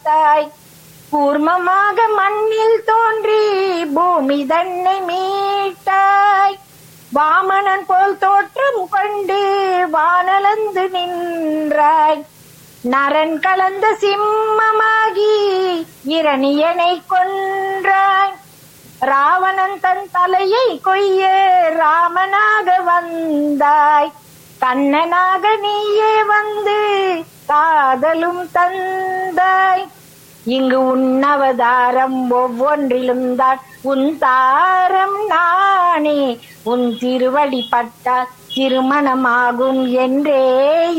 தாய் கூர்மமாக மண்ணில் தோன்றி பூமி தன்னை மீட்டாய் வாமனன் போல் தோற்றம் கொண்டு வானலந்து நின்றாய் நரன் கலந்த சிம்மமாகி இரணியனை கொன்றாய் ராவணன் தன் தலையை கொய்ய ராமனாக வந்தாய் கண்ணனாக நீயே வந்து காதலும் தந்தாய் இங்கு உன் அவதாரம் ஒவ்வொன்றிலும் தான் உன் தாரம் நானே உன் திருவடி பட்டால் திருமணமாகும் என்றே